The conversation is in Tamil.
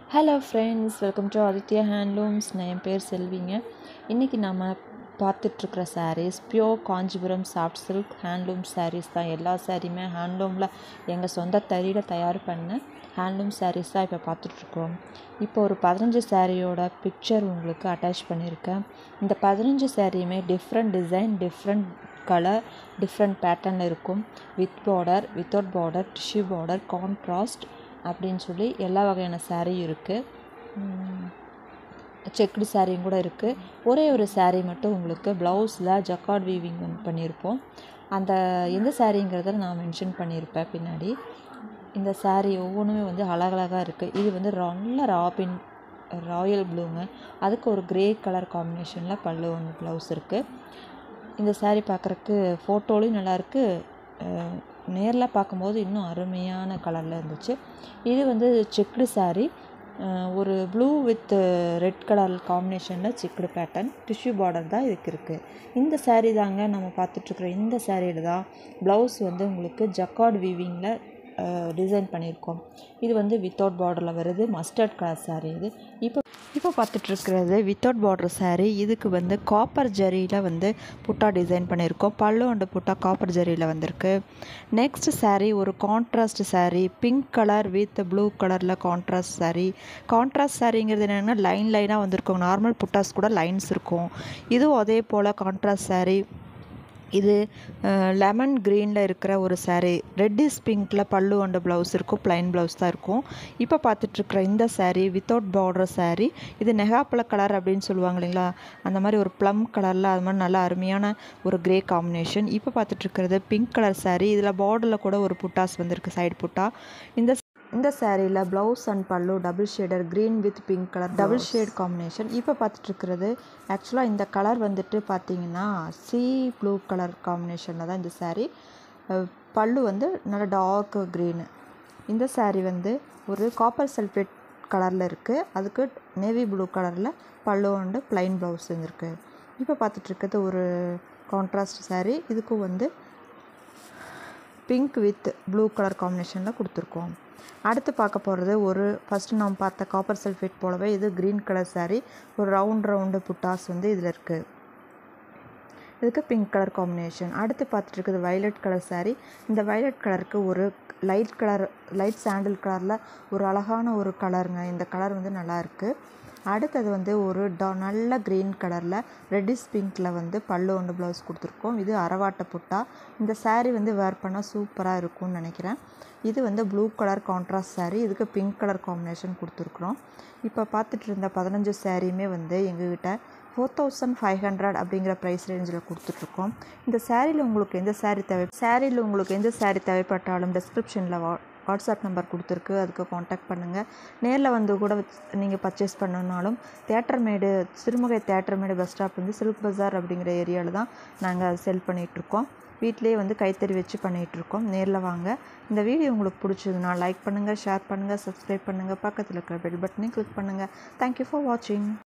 hello friends welcome to Aditya handlooms நான் என் பேர் செல்விங்க இன்றைக்கி நம்ம பார்த்துட்ருக்குற saris pure Kanchipuram soft silk handloom saris தான் எல்லா சாரியுமே ஹேண்ட்லூமில் எங்கள் சொந்த தறியில் தயார் பண்ண ஹேண்ட்லூம் சாரீஸ் தான் இப்போ பார்த்துட்ருக்கோம் இப்போ ஒரு பதினஞ்சு சாரியோட பிக்சர் உங்களுக்கு அட்டாச் பண்ணியிருக்கேன் இந்த பதினஞ்சு சாரியுமே different design different colour different பேட்டர்னில் இருக்கும் with border without border tissue border contrast அப்படின்னு சொல்லி எல்லா வகையான சாரியும் இருக்குது செக்குடு சாரியும் கூட இருக்குது ஒரே ஒரு சாரீ மட்டும் உங்களுக்கு ப்ளவுஸில் ஜக்கார்ட் வீவிங் வந்து பண்ணியிருப்போம் அந்த எந்த சாரீங்கிறத நான் மென்ஷன் பண்ணியிருப்பேன் பின்னாடி இந்த சாரீ ஒவ்வொன்றுமே வந்து அழகழகாக இருக்குது இது வந்து நல்ல ராபின் ராயல் ப்ளூங்க அதுக்கு ஒரு கிரே கலர் காம்பினேஷனில் பல்லு ஒன்று ப்ளவுஸ் இருக்குது இந்த சாரீ பார்க்குறக்கு ஃபோட்டோலையும் நல்லாயிருக்கு நேரில் பார்க்கும்போது இன்னும் அருமையான கலரில் இருந்துச்சு இது வந்து செக்குடு சாரீ ஒரு ப்ளூ வித் ரெட் கலர் காம்பினேஷனில் செக்குடு பேட்டர்ன் டிஷ்யூ பார்டர் தான் இதுக்கு இருக்குது இந்த சாரீ தாங்க நம்ம பார்த்துட்ருக்குற இந்த சாரியில் தான் ப்ளவுஸ் வந்து உங்களுக்கு ஜக்கார்ட் வீவிங்கில் டிசைன் பண்ணியிருக்கோம் இது வந்து வித்தவுட் பார்டரில் வருது மஸ்டர்ட் கலர் சாரீ இது இப்போ இப்போ பார்த்துட்ருக்கிறது வித்தவுட் பார்டர் சாரீ இதுக்கு வந்து காப்பர் ஜரியில் வந்து புட்டா டிசைன் பண்ணியிருக்கோம் பல்லு அண்டு புட்டா காப்பர் ஜரியில் வந்திருக்கு நெக்ஸ்ட் சாரீ ஒரு contrast sari pink colour with blue கலரில் கான்ட்ராஸ்ட் சாரீ கான்ட்ராஸ்ட் சாரீங்கிறது என்னென்னா லைன் லைனாக வந்திருக்கும் நார்மல் புட்டாஸ் கூட லைன்ஸ் இருக்கும் இதுவும் அதே போல் கான்ட்ராஸ்ட் சாரீ இது லெமன் க்ரீனில் இருக்கிற ஒரு சாரீ ரெட்டிஸ் பிங்க்கில் பல்லு அண்டு ப்ளவுஸ் இருக்கும் ப்ளைன் ப்ளவுஸ் தான் இருக்கும் இப்போ பார்த்துட்ருக்குற இந்த சாரீ வித்தவுட் பார்டர் சாரீ இது நெகாப்பழ கலர் அப்படின்னு சொல்லுவாங்க இல்லைங்களா அந்த மாதிரி ஒரு ப்ளம் கலரில் அது மாதிரி நல்ல அருமையான ஒரு கிரே காம்பினேஷன் இப்போ பார்த்துட்ருக்கிறது பிங்க் கலர் சாரீ இதில் பார்டரில் கூட ஒரு புட்டாஸ் வந்திருக்கு சைடு புட்டா இந்த இந்த சாரியில் ப்ளவுஸ் அண்ட் பல்லு double shaded green with pink colour double shade combination இப்போ பார்த்துட்ருக்கிறது ஆக்சுவலாக இந்த கலர் வந்துட்டு பார்த்தீங்கன்னா சி ப்ளூ கலர் காம்பினேஷனில் தான் இந்த சாரீ பல்லு வந்து நல்ல டார்க் க்ரீனு இந்த சாரீ வந்து ஒரு காப்பர் சல்ஃபேட் கலரில் இருக்குது அதுக்கு நேவி ப்ளூ கலரில் பல்லு அண்டு ப்ளைன் ப்ளவுஸ் இருந்திருக்கு இப்போ பார்த்துட்ருக்கிறது ஒரு கான்ட்ராஸ்ட் சாரீ இதுக்கும் வந்து பிங்க் வித் ப்ளூ கலர் காம்பினேஷனில் கொடுத்துருக்கோம் அடுத்து பார்க்க போகிறது ஒரு ஃபஸ்ட்டு நாம் பார்த்த காப்பர் சல்ஃபேட் போலவே இது க்ரீன் கலர் சாரீ ஒரு ரவுண்ட் ரவுண்டு புட்டாஸ் வந்து இதில் இருக்குது இதுக்கு பிங்க் கலர் காம்பினேஷன் அடுத்து பார்த்துட்டு இருக்குது வைலட் கலர் சாரீ இந்த வைலட் கலருக்கு ஒரு லைட் கலர் லைட் சாண்டில் கலரில் ஒரு அழகான ஒரு கலருங்க இந்த கலர் வந்து நல்லா இருக்குது அடுத்தது வந்து ஒரு டா நல்ல க்ரீன் கலரில் ரெட்டிஸ் பிங்க்கில் வந்து பல்லு ஒன்று ப்ளவுஸ் கொடுத்துருக்கோம் இது அரவாட்டை புட்டா இந்த சாரீ வந்து வேர் பண்ணால் சூப்பராக இருக்கும்னு நினைக்கிறேன் இது வந்து ப்ளூ கலர் கான்ட்ராஸ்ட் சாரீ இதுக்கு பிங்க் கலர் காம்பினேஷன் கொடுத்துருக்குறோம் இப்போ பார்த்துட்டு இருந்த பதினஞ்சு சாரியுமே வந்து எங்ககிட்ட ஃபோர் தௌசண்ட் ஃபைவ் ஹண்ட்ரட் அப்படிங்கிற ப்ரைஸ் ரேஞ்சில் கொடுத்துட்ருக்கோம் இந்த சாரியில் உங்களுக்கு எந்த சாரீ தேவை சாரியில் உங்களுக்கு எந்த சாரீ தேவைப்பட்டாலும் டிஸ்கிரிப்ஷனில் வா வாட்ஸ்அப் நம்பர் கொடுத்துருக்கு அதுக்கு காண்டாக்ட் பண்ணுங்கள் நேரில் வந்து கூட நீங்கள் பர்ச்சேஸ் பண்ணணுனாலும் தேட்டர் மேடு சிறுமுகை தேட்டர் மேடு பஸ் ஸ்டாப் வந்து சில்க் பஜார் அப்படிங்கிற ஏரியாவில் தான் நாங்கள் செல் பண்ணிகிட்ருக்கோம் வீட்டிலே வந்து கைத்தறி வச்சு பண்ணிகிட்ருக்கோம் நேரில் வாங்க இந்த வீடியோ உங்களுக்கு பிடிச்சதுன்னா லைக் பண்ணுங்கள் ஷேர் பண்ணுங்கள் சப்ஸ்கிரைப் பண்ணுங்கள் பக்கத்தில் இருக்கிற பெல் பட்டனையும் கிளிக் பண்ணுங்கள் தேங்க்யூ ஃபார் வாட்சிங்